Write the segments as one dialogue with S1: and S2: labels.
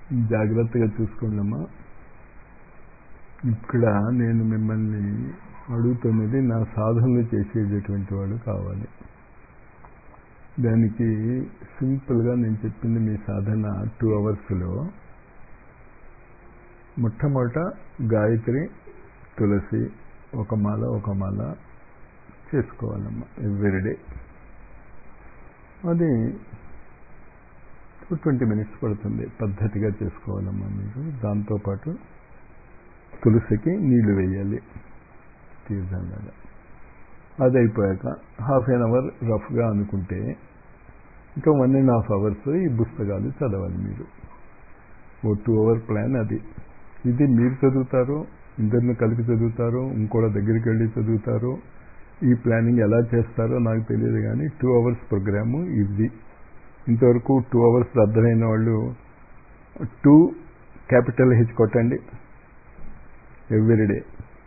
S1: జాగ్రత్తగా చూసుకోండమ్మా ఇక్కడ నేను మిమ్మల్ని అడుగుతున్నది నా సాధనలు చేసేటటువంటి వాడు కావాలి దానికి సింపుల్గా నేను చెప్పింది మీ సాధన టూ అవర్స్లో మొట్టమొదట గాయత్రి తులసి ఒక మాల ఒక మాల చేసుకోవాలమ్మా ఎవ్రీడే అది ట్వంటీ మినిట్స్ పడుతుంది పద్ధతిగా చేసుకోవాలమ్మా మీరు దాంతోపాటు తులసికి నీళ్లు వేయాలి తీర్థంలాగా అది అయిపోయాక హాఫ్ ఎన్ అవర్ రఫ్గా అనుకుంటే ఇంకా వన్ అండ్ హాఫ్ అవర్స్ ఈ పుస్తకాలు చదవాలి మీరు ఓ టూ అవర్ ప్లాన్ అది ఇది మీరు చదువుతారు ఇద్దరిని కలిపి చదువుతారు ఇంకోళ్ళ దగ్గరికి వెళ్ళి చదువుతారు ఈ ప్లానింగ్ ఎలా చేస్తారో నాకు తెలియదు కానీ టూ అవర్స్ ప్రోగ్రాము ఇది ఇంతవరకు టూ అవర్స్ అర్థమైన వాళ్ళు టూ క్యాపిటల్ హెచ్ కొట్టండి ఎవ్రీడే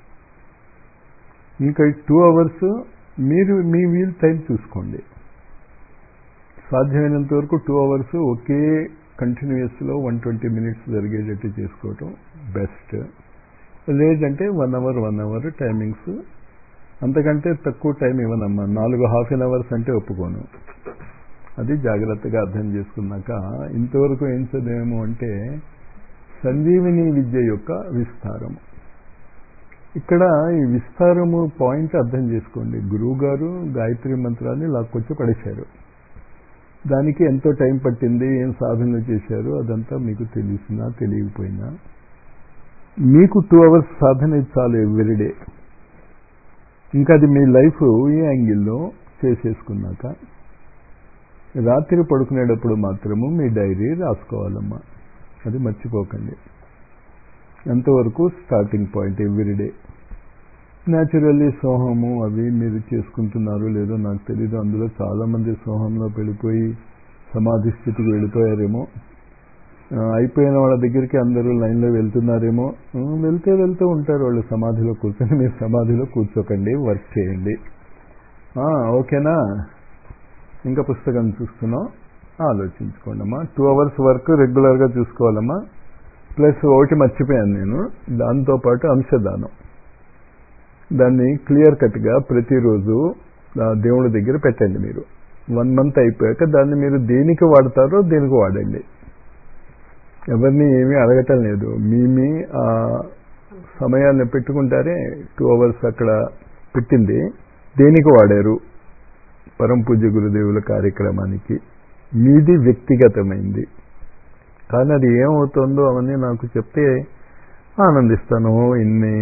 S1: ఇంకా టూ అవర్స్ మీరు మీ వీల్ టైం చూసుకోండి సాధ్యమైనంత వరకు టూ అవర్స్ ఒకే కంటిన్యూస్లో వన్ ట్వంటీ మినిట్స్ జరిగేటట్టు చేసుకోవటం బెస్ట్ లేదంటే one hour one hour timings అంతకంటే తక్కువ టైం ఇవ్వనమ్మా నాలుగు హాఫ్ ఎన్ అవర్స్ అంటే ఒప్పుకోను అది జాగ్రత్తగా అర్థం చేసుకున్నాక ఇంతవరకు ఏం చదివాము అంటే సంజీవిని విద్య యొక్క విస్తారం ఇక్కడ ఈ విస్తారము పాయింట్ అర్థం చేసుకోండి గురువు గారు గాయత్రి మంత్రాన్ని లాక్కొచ్చి పడేశారు దానికి ఎంతో టైం పట్టింది ఏం సాధనలు చేశారు అదంతా మీకు తెలిసినా తెలియకపోయినా మీకు టూ అవర్స్ సాధన చాలు ఎవ్రీడే ఇంకా అది మీ లైఫ్ ఈ యాంగిల్లో చేసేసుకున్నాక రాత్రి పడుకునేటప్పుడు మాత్రము మీ డైరీ రాసుకోవాలమ్మా అది మర్చిపోకండి ఎంతవరకు స్టార్టింగ్ పాయింట్ ఎవ్రీడే న్యాచురల్లీ సోహము అవి మీరు చేసుకుంటున్నారు లేదో నాకు తెలీదు అందులో చాలామంది సోహంలో వెళ్ళిపోయి సమాధి స్థితికి వెళ్ళిపోయారేమో అయిపోయిన వాళ్ళ దగ్గరికి అందరూ లైన్లో వెళ్తున్నారేమో వెళ్తే వెళ్తూ ఉంటారు వాళ్ళు సమాధిలో కూర్చొని మీరు సమాధిలో కూర్చోకండి వర్క్ చేయండి ఓకేనా ఇంకా పుస్తకం చూస్తున్నాం ఆలోచించుకోండి అమ్మా టూ అవర్స్ వర్క్ రెగ్యులర్గా చూసుకోవాలమ్మా ప్లస్ ఒకటి మర్చిపోయాను నేను దాంతోపాటు అంశదానం దాన్ని క్లియర్ కట్గా ప్రతిరోజు దేవుడి దగ్గర పెట్టండి మీరు వన్ మంత్ అయిపోయాక దాన్ని మీరు దేనికి వాడతారో దేనికి వాడండి ఎవరిని ఏమీ అడగటం లేదు మీ మీ సమయాన్ని పెట్టుకుంటారే టూ అవర్స్ అక్కడ పెట్టింది దేనికి వాడారు పరం పూజ్య గురుదేవుల కార్యక్రమానికి మీది వ్యక్తిగతమైంది కానీ అది ఏమవుతుందో అవన్నీ నాకు చెప్తే ఆనందిస్తాను ఇన్ని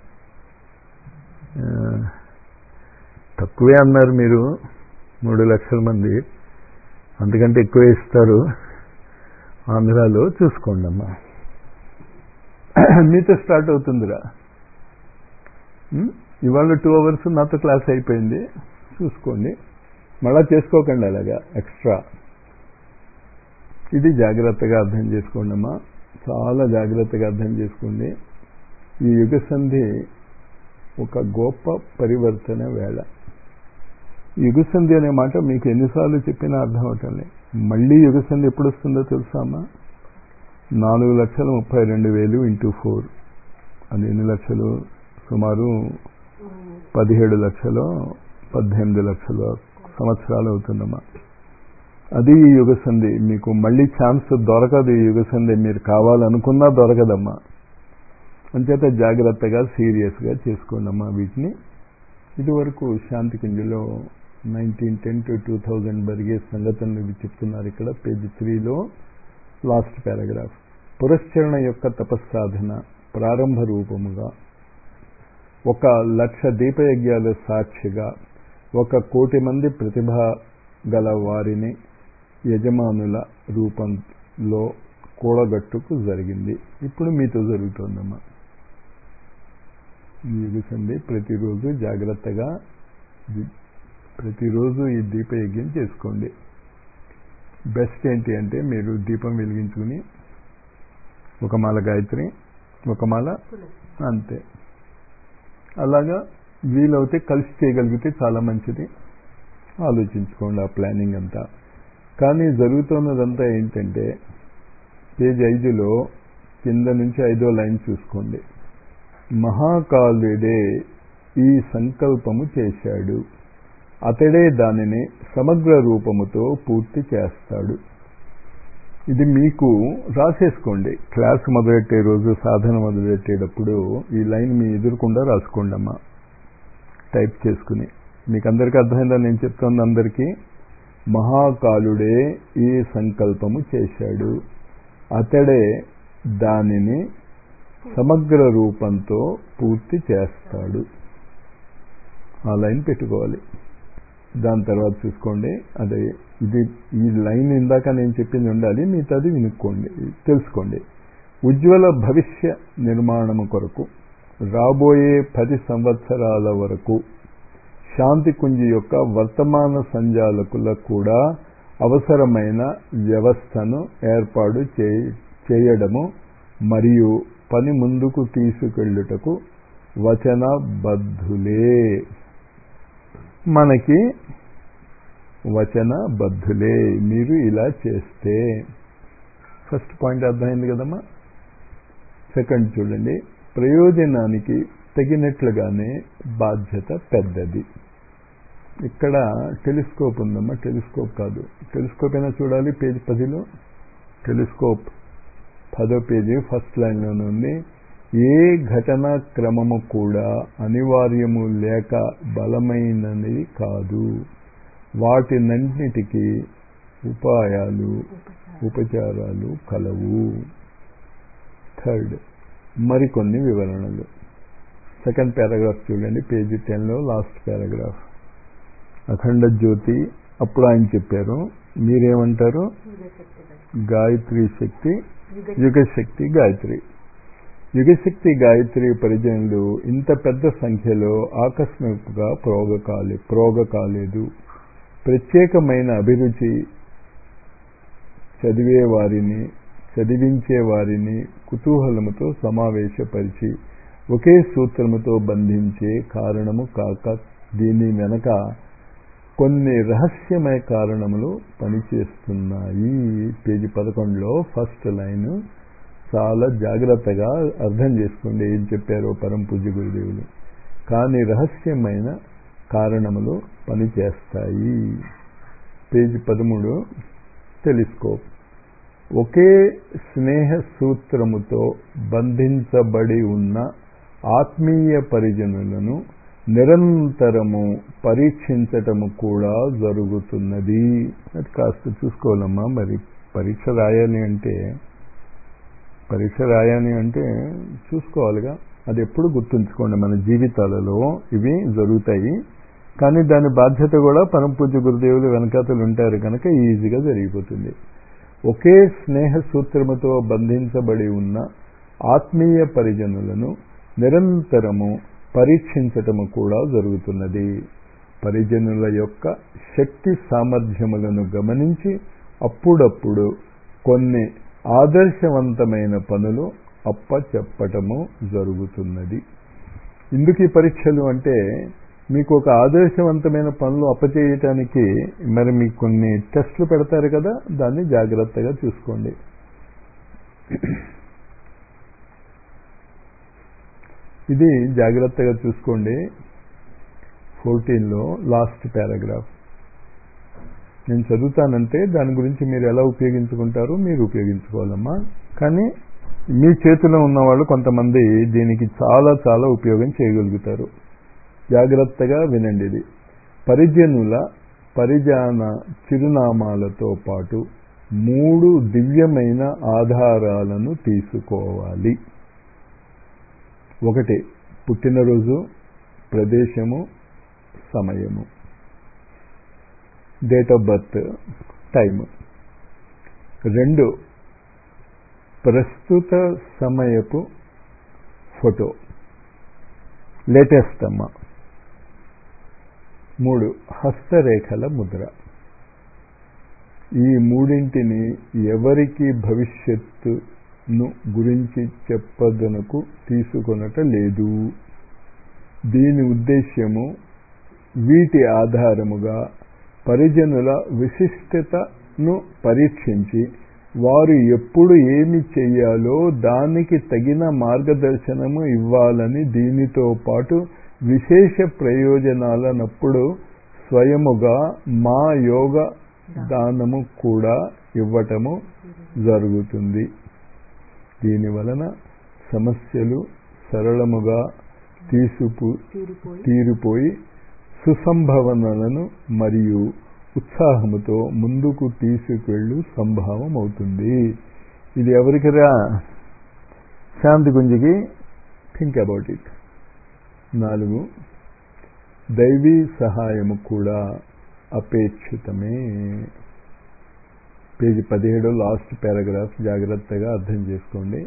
S1: తక్కువే అన్నారు మీరు మూడు లక్షల మంది అంతకంటే ఎక్కువ ఇస్తారు ఆంధ్రాలో చూసుకోండి అమ్మా మీతో స్టార్ట్ అవుతుందిరా ఇవాళ టూ అవర్స్ నాతో క్లాస్ అయిపోయింది చూసుకోండి మళ్ళా చేసుకోకండి అలాగా ఎక్స్ట్రా ఇది జాగ్రత్తగా అర్థం చేసుకోండి అమ్మా చాలా జాగ్రత్తగా అర్థం చేసుకోండి ఈ యుగ సంధి ఒక గొప్ప పరివర్తన వేళ యుగసంధి అనే మాట మీకు ఎన్నిసార్లు చెప్పినా అర్థం అవటంలే మళ్ళీ యుగసంధి ఎప్పుడు వస్తుందో తెలుసామా నాలుగు లక్షల ముప్పై రెండు వేలు ఇంటూ ఫోర్ అది ఎన్ని లక్షలు సుమారు పదిహేడు లక్షలు పద్దెనిమిది లక్షల సంవత్సరాలు అవుతుందమ్మా అది ఈ యుగసంధి మీకు మళ్ళీ ఛాన్స్ దొరకదు ఈ యుగసంధి మీరు కావాలనుకున్నా దొరకదమ్మా అంచేత జాగ్రత్తగా సీరియస్గా చేసుకోండమ్మా వీటిని ఇదివరకు శాంతి కుంజలో nineteen ten to two thousand జరిగే సంఘటనలు చెప్తున్నారు ఇక్కడ పేజ్ త్రీలో లాస్ట్ పారాగ్రాఫ్ పురస్చరణ యొక్క తపస్సాధన ప్రారంభ రూపముగా ఒక లక్ష దీపయజ్ఞాల సాక్షిగా ఒక కోటి మంది ప్రతిభ గల వారిని యజమానుల రూపంలో కూడగట్టుకు జరిగింది ఇప్పుడు మీతో జరుగుతోందమ్మా యుగసంధి ప్రతిరోజు జాగ్రత్తగా ప్రతిరోజు ఈ దీపయజ్ఞం చేసుకోండి బెస్ట్ ఏంటి అంటే మీరు దీపం వెలిగించుకుని ఒక మాల గాయత్రి ఒక మాల అంతే అలాగా వీలవుతే కలిసి చేయగలిగితే చాలా మంచిది ఆలోచించుకోండి ఆ ప్లానింగ్ అంతా కానీ జరుగుతున్నదంతా ఏంటంటే పేజ్ ఐదులో కింద నుంచి ఐదో లైన్ చూసుకోండి మహాకాలుడే ఈ సంకల్పము చేశాడు అతడే దానిని సమగ్ర రూపముతో పూర్తి చేస్తాడు ఇది మీకు రాసేసుకోండి క్లాస్ మొదలెట్టే రోజు సాధన మొదలెట్టేటప్పుడు ఈ లైన్ మీ ఎదురుకుండా రాసుకోండి అమ్మా టైప్ చేసుకుని మీకు అందరికీ అర్థమైందా నేను చెప్తోంది అందరికీ మహాకాలుడే ఈ సంకల్పము చేశాడు అతడే దానిని సమగ్ర రూపంతో పూర్తి చేస్తాడు ఆ లైన్ పెట్టుకోవాలి దాని తర్వాత చూసుకోండి అదే ఇది ఈ లైన్ ఇందాక నేను చెప్పింది ఉండాలి మిగతాది వినుక్కోండి తెలుసుకోండి ఉజ్వల భవిష్య నిర్మాణము కొరకు రాబోయే పది సంవత్సరాల వరకు శాంతి కుంజి యొక్క వర్తమాన సంజాలకులకు కూడా అవసరమైన వ్యవస్థను ఏర్పాటు చేయడము మరియు పని ముందుకు తీసుకెళ్ళుటకు వచనబద్ధులే మనకి వచనబద్ధులే మీరు ఇలా చేస్తే ఫస్ట్ పాయింట్ అర్థమైంది కదమ్మా సెకండ్ చూడండి ప్రయోజనానికి తగినట్లుగానే బాధ్యత పెద్దది ఇక్కడ టెలిస్కోప్ ఉందమ్మా టెలిస్కోప్ కాదు టెలిస్కోప్ అయినా చూడాలి పేజ్ పదిలో టెలిస్కోప్ పదో పేజీ ఫస్ట్ లైన్లోనే ఉంది ఏ ఘటనా క్రమము కూడా అనివార్యము లేక బలమైనది కాదు వాటినన్నిటికీ ఉపాయాలు ఉపచారాలు కలవు థర్డ్ మరికొన్ని వివరణలు సెకండ్ పారాగ్రాఫ్ చూడండి పేజీ టెన్లో లాస్ట్ పారాగ్రాఫ్ అఖండ జ్యోతి అప్పుడు ఆయన చెప్పారు మీరేమంటారు గాయత్రి శక్తి యుగశక్తి గాయత్రి యుగశక్తి గాయత్రి పరిజనులు ఇంత పెద్ద సంఖ్యలో ఆకస్మికంగా ప్రోగ కాలే ప్రోగ కాలేదు ప్రత్యేకమైన అభిరుచి చదివే వారిని చదివించే వారిని కుతూహలముతో సమావేశపరిచి ఒకే సూత్రముతో బంధించే కారణము కాక దీని వెనక కొన్ని రహస్యమయ కారణములు పనిచేస్తున్నాయి పేజీ పదకొండులో ఫస్ట్ లైన్ చాలా జాగ్రత్తగా అర్థం చేసుకోండి ఏం చెప్పారో పరం పూజ్య గురుదేవులు కానీ రహస్యమైన కారణములు పనిచేస్తాయి పేజీ పదమూడు టెలిస్కోప్ ఒకే స్నేహ సూత్రముతో బంధించబడి ఉన్న ఆత్మీయ పరిజనులను నిరంతరము పరీక్షించటము కూడా జరుగుతున్నది అది కాస్త చూసుకోవాలమ్మా మరి పరీక్ష రాయాలి అంటే పరీక్ష రాయాలి అంటే చూసుకోవాలిగా అది ఎప్పుడు గుర్తుంచుకోండి మన జీవితాలలో ఇవి జరుగుతాయి కానీ దాని బాధ్యత కూడా పరమ పూజ్య గురుదేవులు వెనకాతలు ఉంటారు కనుక ఈజీగా జరిగిపోతుంది ఒకే స్నేహ సూత్రముతో బంధించబడి ఉన్న ఆత్మీయ పరిజనులను నిరంతరము పరీక్షించటము కూడా జరుగుతున్నది పరిజనుల యొక్క శక్తి సామర్థ్యములను గమనించి అప్పుడప్పుడు కొన్ని ఆదర్శవంతమైన పనులు అప్పచెప్పటము జరుగుతున్నది ఎందుకు ఈ పరీక్షలు అంటే మీకు ఒక ఆదర్శవంతమైన పనులు అప్పచేయటానికి మరి మీకు కొన్ని టెస్టులు పెడతారు కదా దాన్ని జాగ్రత్తగా చూసుకోండి ఇది జాగ్రత్తగా చూసుకోండి ఫోర్టీన్లో లాస్ట్ పారాగ్రాఫ్ నేను చదువుతానంటే దాని గురించి మీరు ఎలా ఉపయోగించుకుంటారో మీరు ఉపయోగించుకోవాలమ్మా కానీ మీ చేతిలో ఉన్నవాళ్ళు కొంతమంది దీనికి చాలా చాలా ఉపయోగం చేయగలుగుతారు జాగ్రత్తగా వినండి ఇది పరిజనుల పరిజాన చిరునామాలతో పాటు మూడు దివ్యమైన ఆధారాలను తీసుకోవాలి ఒకటి పుట్టినరోజు ప్రదేశము సమయము డేట్ ఆఫ్ బర్త్ టైము రెండు ప్రస్తుత సమయపు ఫోటో లేటెస్ట్ అమ్మ మూడు హస్తరేఖల ముద్ర ఈ మూడింటిని ఎవరికి భవిష్యత్తును గురించి చెప్పదనకు తీసుకొనట లేదు దీని ఉద్దేశ్యము వీటి ఆధారముగా పరిజనుల విశిష్టతను పరీక్షించి వారు ఎప్పుడు ఏమి చెయ్యాలో దానికి తగిన మార్గదర్శనము ఇవ్వాలని దీనితో పాటు విశేష ప్రయోజనాలనప్పుడు స్వయముగా మా యోగ దానము కూడా ఇవ్వటము జరుగుతుంది దీని వలన సమస్యలు సరళముగా తీసుకు తీరిపోయి సుసంభవనలను మరియు ఉత్సాహముతో ముందుకు తీసుకెళ్ళు సంభావం అవుతుంది ఇది ఎవరికిరా శాంతి గుంజికి థింక్ అబౌట్ ఇట్ నాలుగు దైవీ సహాయము కూడా అపేక్షితమే పేజీ పదిహేడు లాస్ట్ పారాగ్రాఫ్ జాగ్రత్తగా అర్థం చేసుకోండి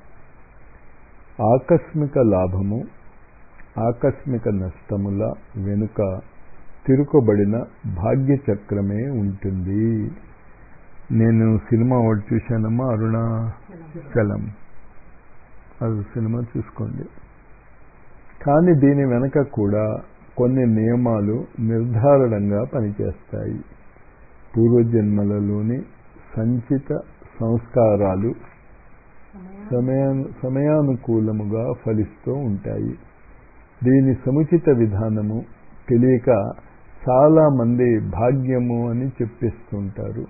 S1: ఆకస్మిక లాభము ఆకస్మిక నష్టముల వెనుక తిరుకబడిన భాగ్య చక్రమే ఉంటుంది నేను సినిమా ఒకటి చూశానమ్మా అరుణాచలం అది సినిమా చూసుకోండి కానీ దీని వెనక కూడా కొన్ని నియమాలు నిర్ధారణంగా పనిచేస్తాయి పూర్వజన్మలలోని సంచిత సంస్కారాలు సమయా సమయానుకూలముగా ఫలిస్తూ ఉంటాయి దీని సముచిత విధానము తెలియక చాలా మంది భాగ్యము అని చెప్పిస్తుంటారు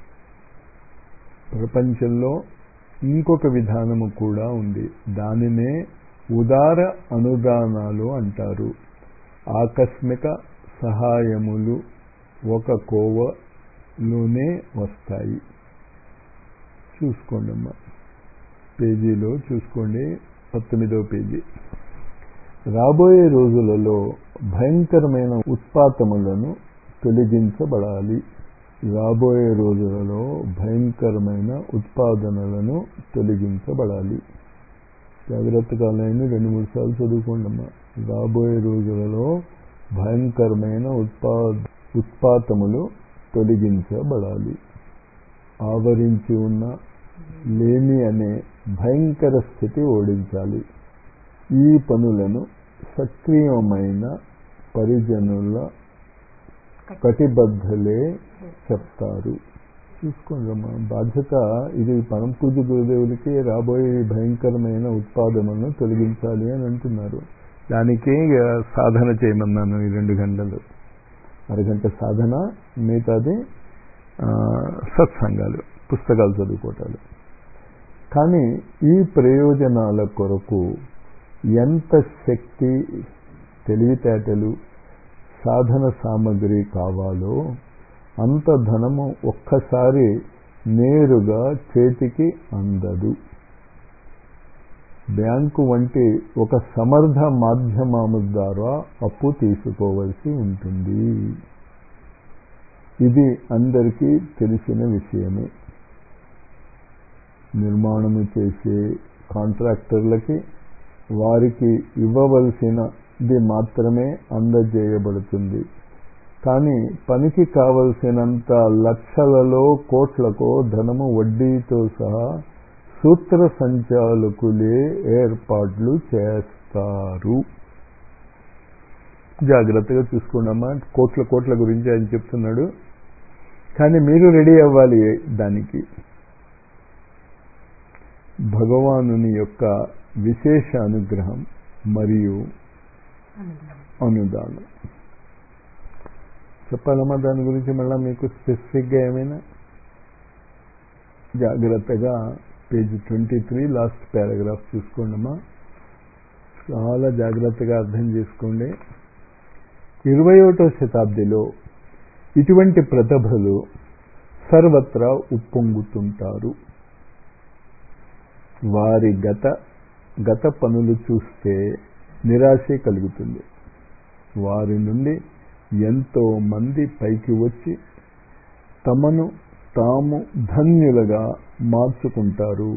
S1: ప్రపంచంలో ఇంకొక విధానము కూడా ఉంది దానినే ఉదార అనుదానాలు అంటారు ఆకస్మిక సహాయములు ఒక కోవలోనే వస్తాయి చూసుకోండి అమ్మా పేజీలో చూసుకోండి పంతొమ్మిదవ పేజీ రాబోయే రోజులలో భయంకరమైన ఉత్పాతములను తొలగించబడాలి రాబోయే రోజులలో భయంకరమైన ఉత్పాదనలను తొలగించబడాలి జాగ్రత్తగా లైన్ రెండు మూడు సార్లు చదువుకోండి అమ్మా రాబోయే రోజులలో భయంకరమైన ఉత్పా ఉత్పాతములు తొలగించబడాలి ఆవరించి ఉన్న లేమి అనే భయంకర స్థితి ఓడించాలి ఈ పనులను సక్రియమైన పరిజనుల కటిబద్ధలే చెప్తారు చూసుకోండి అమ్మా బాధ్యత ఇది పరం పూజ గురుదేవులకి రాబోయే భయంకరమైన ఉత్పాదనలను తొలగించాలి అని అంటున్నారు దానికి సాధన చేయమన్నాను ఈ రెండు గంటలు అరగంట సాధన మిగతాది సత్సంగాలు పుస్తకాలు చదువుకోవటాలు కానీ ఈ ప్రయోజనాల కొరకు ఎంత శక్తి తెలివితేటలు సాధన సామగ్రి కావాలో అంత ధనము ఒక్కసారి నేరుగా చేతికి అందదు బ్యాంకు వంటి ఒక సమర్థ మాధ్యమము ద్వారా అప్పు తీసుకోవలసి ఉంటుంది ఇది అందరికీ తెలిసిన విషయమే నిర్మాణము చేసే కాంట్రాక్టర్లకి వారికి ఇవ్వవలసినది మాత్రమే అందజేయబడుతుంది కానీ పనికి కావలసినంత లక్షలలో కోట్లకో ధనము వడ్డీతో సహా సూత్ర సంచాలకులే ఏర్పాట్లు చేస్తారు జాగ్రత్తగా చూసుకోండమ్మా కోట్ల కోట్ల గురించి ఆయన చెప్తున్నాడు కానీ మీరు రెడీ అవ్వాలి దానికి భగవానుని యొక్క విశేష అనుగ్రహం మరియు అనుదానం చెప్పాలమ్మా దాని గురించి మళ్ళీ మీకు స్పెసిఫిక్గా ఏమైనా జాగ్రత్తగా page twenty three last paragraph చూసుకోండమ్మా చాలా జాగ్రత్తగా అర్థం చేసుకోండి ఇరవై ఒకటో శతాబ్దిలో ఇటువంటి ప్రతిభలు సర్వత్రా ఉప్పొంగుతుంటారు వారి గత గత పనులు చూస్తే నిరాశే కలుగుతుంది వారి నుండి ఎంతో మంది పైకి వచ్చి తమను తాము ధన్యులుగా మార్చుకుంటారు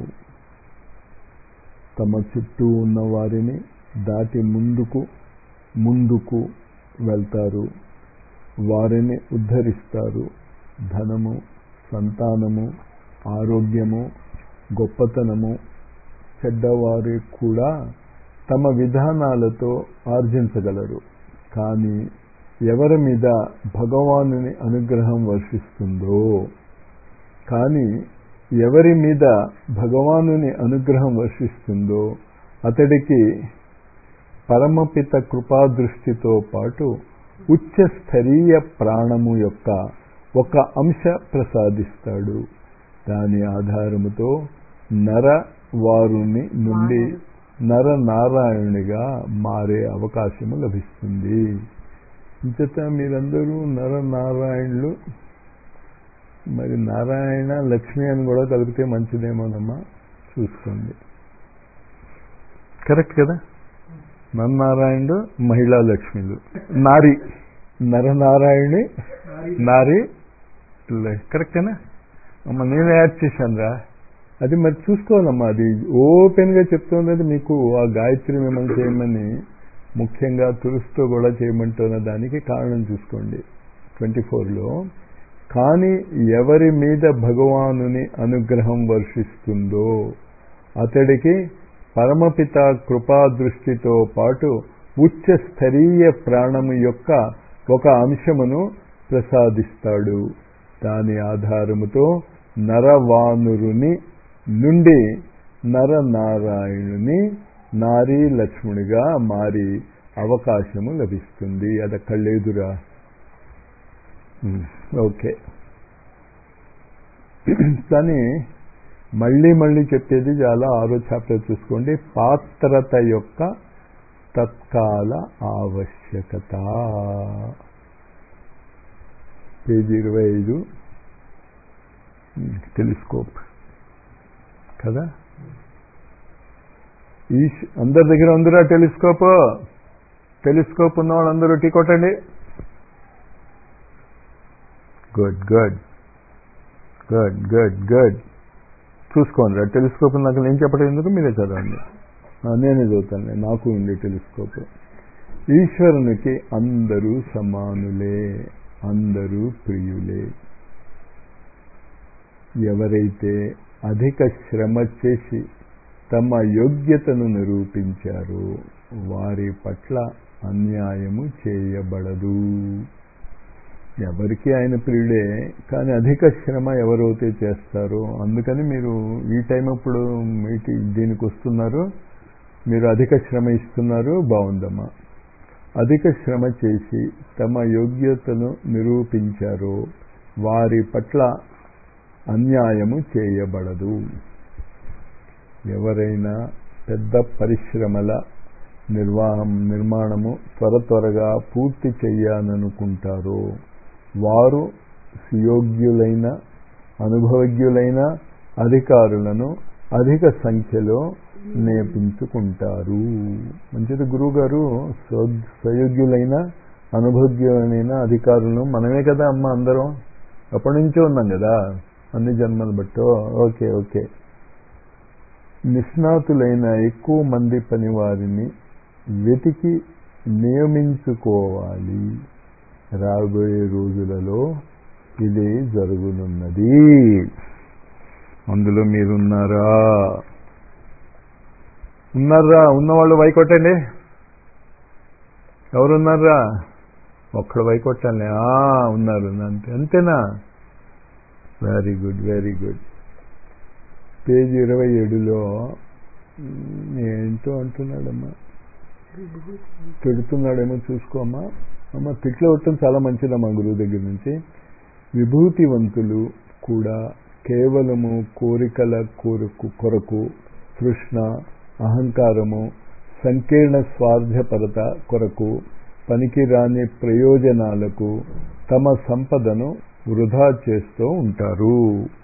S1: తమ చుట్టూ ఉన్న వారిని దాటి ముందుకు ముందుకు వెళ్తారు వారిని ఉద్ధరిస్తారు ధనము సంతానము ఆరోగ్యము గొప్పతనము చెడ్డవారు కూడా తమ విధానాలతో ఆర్జించగలరు కానీ ఎవరి మీద భగవానుని అనుగ్రహం వర్షిస్తుందో కానీ ఎవరి మీద భగవానుని అనుగ్రహం వర్షిస్తుందో అతడికి పరమపిత కృపాదృష్టితో పాటు ఉచ్చ స్థరీయ ప్రాణము యొక్క ఒక అంశ ప్రసాదిస్తాడు దాని ఆధారముతో నర వారుని నుండి నర నారాయణునిగా మారే అవకాశము లభిస్తుంది ఇంచేత మీరందరూ నర నారాయణులు మరి నారాయణ లక్ష్మి అని కూడా కలిపితే మంచిదేమోనమ్మా చూసుకోండి కరెక్ట్ కదా నరనారాయణుడు మహిళా లక్ష్మిలు నారి నరనారాయణి నారి కరెక్టేనా అమ్మ నేను యాడ్ చేశాను రా అది మరి చూసుకోవాలమ్మా అది ఓపెన్గా చెప్తున్నది మీకు ఆ గాయత్రి మిమ్మల్ని చేయమని ముఖ్యంగా తులుసుతో కూడా చేయమంటున్న దానికి కారణం చూసుకోండి ట్వంటీ ఫోర్లో కానీ ఎవరి మీద భగవానుని అనుగ్రహం వర్షిస్తుందో అతడికి పరమపిత కృపాదృష్టితో పాటు ఉచ్చ స్థరీయ ప్రాణము యొక్క ఒక అంశమును ప్రసాదిస్తాడు దాని ఆధారముతో నరవానురుని నుండి నరనారాయణుని నారీ లక్ష్మునిగా మారి అవకాశము లభిస్తుంది అది కళ్ళేదురా ఓకే కానీ మళ్ళీ మళ్ళీ చెప్పేది చాలా ఆరో చాప్టర్ చూసుకోండి పాత్రత యొక్క తత్కాల ఆవశ్యకత పేజీ ఇరవై ఐదు టెలిస్కోప్ కదా ఈ అందరి దగ్గర ఉందిరా టెలిస్కోప్ టెలిస్కోప్ ఉన్న వాళ్ళందరూ టీ కొట్టండి good good good good good చూసుకోండి రా టెలిస్కోప్ నాకు నేను చెప్పడం ఎందుకు మీరే చదవండి నేనే చదువుతాను నాకు ఉంది టెలిస్కోప్ ఈశ్వరునికి అందరూ సమానులే అందరూ ప్రియులే ఎవరైతే అధిక శ్రమ చేసి తమ యోగ్యతను నిరూపించారో వారి పట్ల అన్యాయము చేయబడదు ఎవరికి ఆయన ప్రియుడే కానీ అధిక శ్రమ ఎవరైతే చేస్తారో అందుకని మీరు ఈ టైం అప్పుడు మీకు దీనికి వస్తున్నారు మీరు అధిక శ్రమ ఇస్తున్నారు బాగుందమ్మా అధిక శ్రమ చేసి తమ యోగ్యతను నిరూపించారో వారి పట్ల అన్యాయము చేయబడదు ఎవరైనా పెద్ద పరిశ్రమల నిర్వాహం నిర్మాణము త్వర త్వరగా పూర్తి చెయ్యాలనుకుంటారో వారు సుయోగ్యులైన అనుభవజ్ఞులైన అధికారులను అధిక సంఖ్యలో నేర్పించుకుంటారు మంచిది గురువుగారు సయోగ్యులైన అనుభవజ్ఞులైన అధికారులను మనమే కదా అమ్మ అందరం అప్పటి నుంచో ఉన్నాం కదా అన్ని జన్మలు బట్టో ఓకే ఓకే నిష్ణాతులైన ఎక్కువ మంది పని వారిని వెతికి నియమించుకోవాలి రాబోయే రోజులలో ఇది జరుగునున్నది అందులో మీరున్నారా ఉన్నారా ఉన్నవాళ్ళు వైకొట్టండి ఎవరున్నారా ఒక్కడ వైకొట్టాలి ఉన్నారు అంతే అంతేనా very good very good page ఇరవై ఏడులో ఏంటో అంటున్నాడమ్మా తిడుతున్నాడేమో చూసుకోమ్మా అమ్మ తిట్లు కొట్టడం చాలా మంచిదమ్మా గురువు దగ్గర నుంచి విభూతివంతులు కూడా కేవలము కోరికల కోరకు కొరకు తృష్ణ అహంకారము సంకీర్ణ స్వార్థపరత కొరకు పనికిరాని ప్రయోజనాలకు తమ సంపదను వృధా చేస్తూ ఉంటారు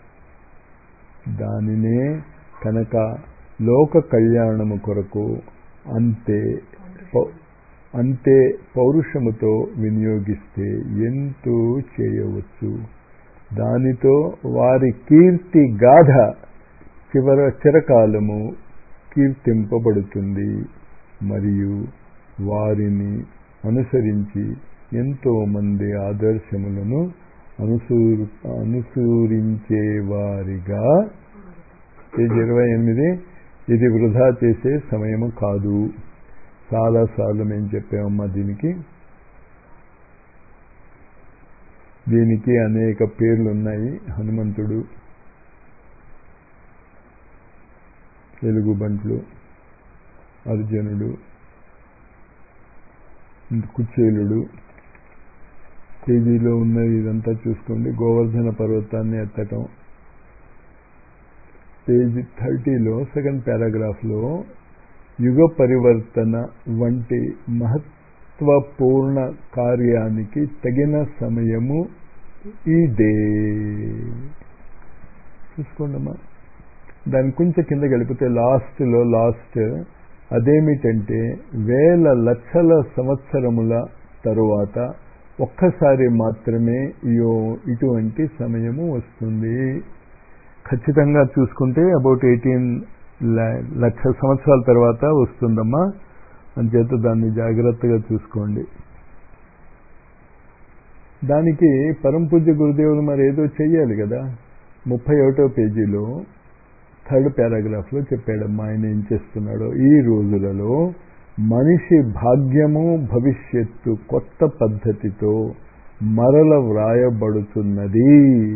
S1: దానినే కనుక లోక కళ్యాణము కొరకు అంతే అంతే పౌరుషముతో వినియోగిస్తే ఎంతో చేయవచ్చు దానితో వారి కీర్తి గాథ చివర చిరకాలము కీర్తింపబడుతుంది మరియు వారిని అనుసరించి ఎంతో మంది ఆదర్శములను అనుసూరు అనుసూరించేవారిగా పేజ్ ఇరవై ఎనిమిది ఇది వృధా చేసే సమయము కాదు చాలాసార్లు మేము చెప్పామమ్మా దీనికి దీనికి అనేక పేర్లు ఉన్నాయి హనుమంతుడు ఎలుగుబంట్లు అర్జునుడు కుచేలుడు పేజీలో ఉన్నది ఇదంతా చూసుకోండి గోవర్ధన పర్వతాన్ని ఎత్తటం పేజీ థర్టీలో సెకండ్ పారాగ్రాఫ్లో యుగ పరివర్తన వంటి మహత్వపూర్ణ కార్యానికి తగిన సమయము ఇదే చూసుకోండమ్మా దాని కొంచెం కింద గడిపితే లాస్ట్లో లాస్ట్ అదేమిటంటే వేల లక్షల సంవత్సరముల తరువాత ఒక్కసారి మాత్రమే ఇయో ఇటువంటి సమయము వస్తుంది ఖచ్చితంగా చూసుకుంటే అబౌట్ ఎయిటీన్ లక్ష సంవత్సరాల తర్వాత వస్తుందమ్మా అంచేత దాన్ని జాగ్రత్తగా చూసుకోండి దానికి పరంపూజ్య గురుదేవులు మరి ఏదో చెయ్యాలి కదా ముప్పై ఒకటో పేజీలో థర్డ్ పారాగ్రాఫ్లో చెప్పాడమ్మా ఆయన ఏం చేస్తున్నాడో ఈ రోజులలో మనిషి భాగ్యము భవిష్యత్తు కొత్త పద్ధతితో మరల వ్రాయబడుతున్నది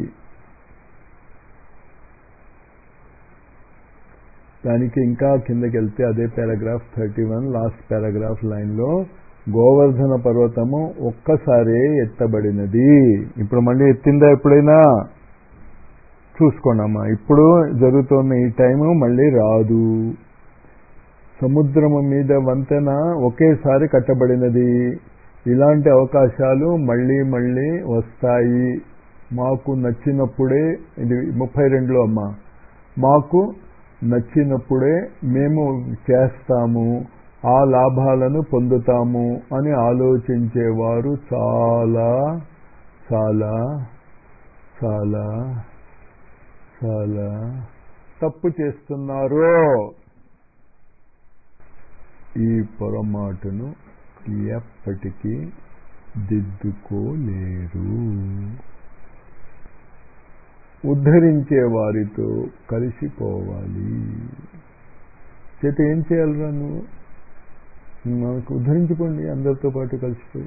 S1: దానికి ఇంకా కిందకి వెళ్తే అదే paragraph thirty one last paragraph లైన్లో గోవర్ధన పర్వతము ఒక్కసారే ఎత్తబడినది ఇప్పుడు మళ్ళీ ఎత్తిందా ఎప్పుడైనా చూసుకోండమ్మా ఇప్పుడు జరుగుతున్న ఈ టైము మళ్ళీ రాదు సముద్రము మీద వంతెన ఒకేసారి కట్టబడినది ఇలాంటి అవకాశాలు మళ్ళీ మళ్ళీ వస్తాయి మాకు నచ్చినప్పుడే ఇది ముప్పై రెండులో అమ్మా మాకు నచ్చినప్పుడే మేము చేస్తాము ఆ లాభాలను పొందుతాము అని ఆలోచించేవారు చాలా చాలా చాలా చాలా తప్పు చేస్తున్నారు ఈ పొరమాటును ఎప్పటికీ దిద్దుకోలేరు ఉద్ధరించే వారితో కలిసిపోవాలి చేత ఏం చేయాలిరా నువ్వు మనకు ఉద్ధరించుకోండి అందరితో పాటు కలిసిపోయి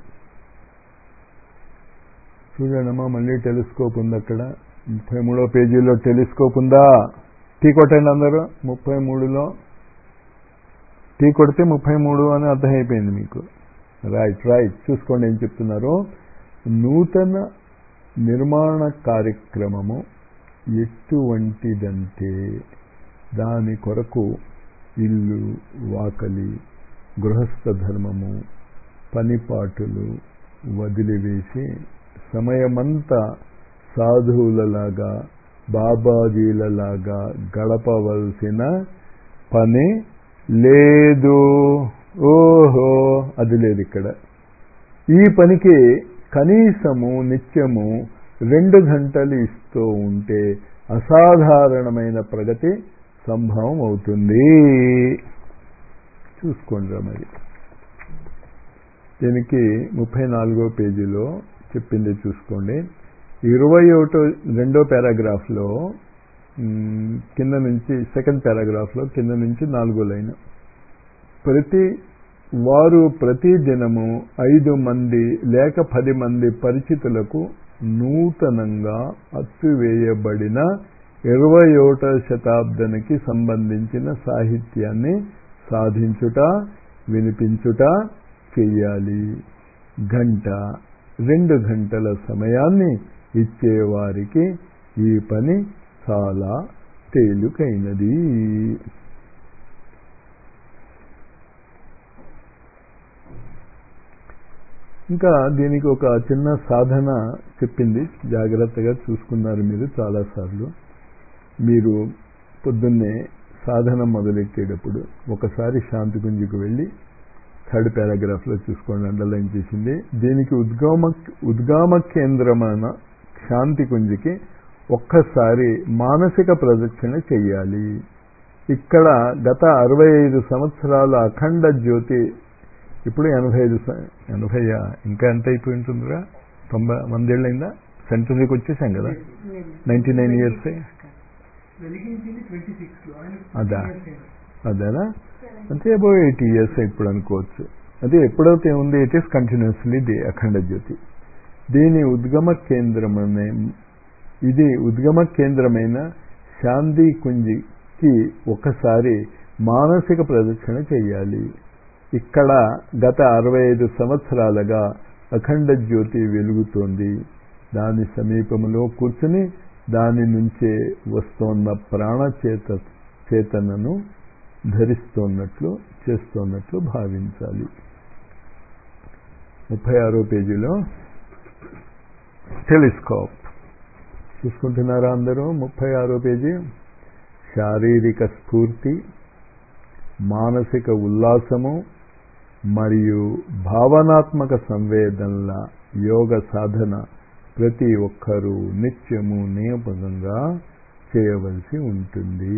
S1: చూడండమ్మా మళ్ళీ టెలిస్కోప్ ఉంది అక్కడ ముప్పై మూడో పేజీలో టెలిస్కోప్ ఉందా టీ కొట్టండి అందరూ ముప్పై మూడులో టీ కొడితే ముప్పై మూడు అని అర్థమైపోయింది మీకు రైట్ రైట్ చూసుకోండి ఏం చెప్తున్నారు నూతన నిర్మాణ కార్యక్రమము ఎటువంటిదంటే దాని కొరకు ఇల్లు వాకలి గృహస్థ ధర్మము పనిపాటులు వదిలివేసి సమయమంతా సాధువులలాగా బాబాజీలలాగా గడపవలసిన పని లేదు ఓహో అది లేదు ఇక్కడ ఈ పనికి కనీసము నిత్యము రెండు గంటలు ఇస్తూ ఉంటే అసాధారణమైన ప్రగతి సంభవం అవుతుంది చూసుకోండి మరి దీనికి ముప్పై నాలుగో పేజీలో చెప్పింది చూసుకోండి ఇరవై ఒకటో రెండో పారాగ్రాఫ్లో కింద నుంచి సెకండ్ పారాగ్రాఫ్లో కింద నుంచి నాలుగో లైన్ ప్రతి వారు ప్రతి దినము ఐదు మంది లేక పది మంది పరిచితులకు నూతనంగా అత్తువేయబడిన ఇరవై ఒకటో శతాబ్దానికి సంబంధించిన సాహిత్యాన్ని సాధించుట వినిపించుట చెయ్యాలి గంట రెండు గంటల సమయాన్ని ఇచ్చేవారికి ఈ పని చాలా తేలికైనది ఇంకా దీనికి ఒక చిన్న సాధన చెప్పింది జాగ్రత్తగా చూసుకున్నారు మీరు చాలాసార్లు మీరు పొద్దున్నే సాధన మొదలెట్టేటప్పుడు ఒకసారి శాంతి గుంజుకు వెళ్ళి థర్డ్ పారాగ్రాఫ్లో చూసుకోండి అండర్లైన్ చేసింది దీనికి ఉద్గామ ఉద్గామ కేంద్రమైన శాంతి కుంజికి ఒక్కసారి మానసిక ప్రదక్షిణ చెయ్యాలి ఇక్కడ గత అరవై ఐదు సంవత్సరాల అఖండ జ్యోతి ఇప్పుడు ఎనభై ఐదు ఎనభై ఇంకా ఎంత అయిపోయి ఉంటుందిరా తొంభై వందేళ్ళైందా సెంటరీకి వచ్చేసాం కదా నైంటీ నైన్ ఇయర్స్ అదా అదేనా అంటే అబౌ ఎయిటీ ఇయర్స్ ఇప్పుడు అనుకోవచ్చు అదే ఎప్పుడైతే ఉంది it is continuously the Akhand Jyoti దీని ఉద్గమ కేంద్రమనే ఇది ఉద్గమ కేంద్రమైన శాంతి కుంజి కి ఒకసారి మానసిక ప్రదక్షిణ చేయాలి ఇక్కడ గత అరవై ఐదు సంవత్సరాలుగా అఖండ జ్యోతి వెలుగుతోంది దాని సమీపంలో కూర్చుని దాని నుంచే వస్తోన్న ప్రాణచేత చేతనను ధరిస్తోన్నట్లు చేస్తోన్నట్లు భావించాలి ముప్పై ఆరో పేజీలో టెలిస్కోప్ చూసుకుంటున్నారా అందరూ ముప్పై ఆరో పేజీ శారీరక స్ఫూర్తి మానసిక ఉల్లాసము మరియు భావనాత్మక సంవేదనల యోగ సాధన ప్రతి ఒక్కరూ నిత్యము నియమకంగా చేయవలసి ఉంటుంది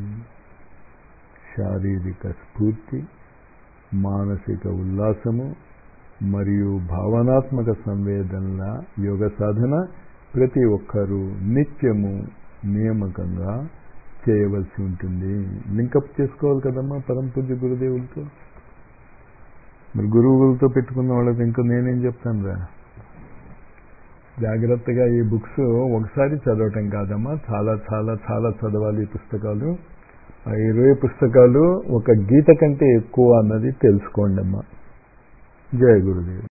S1: శారీరక స్ఫూర్తి మానసిక ఉల్లాసము మరియు భావనాత్మక సంవేదనల యోగ సాధన ప్రతి ఒక్కరూ నిత్యము నియామకంగా చేయవలసి ఉంటుంది లింకప్ చేసుకోవాలి కదమ్మా పరమ పూజ్య గురుదేవులతో మరి గురువులతో పెట్టుకున్న వాళ్ళకి ఇంకా నేనేం చెప్తాను రా జాగ్రత్తగా ఈ బుక్స్ ఒకసారి చదవటం కాదమ్మా చాలా చాలా చాలా చదవాలి ఈ పుస్తకాలు ఆ ఇరవై పుస్తకాలు ఒక గీత కంటే ఎక్కువ అన్నది తెలుసుకోండి అమ్మా జయ గురుదేవ్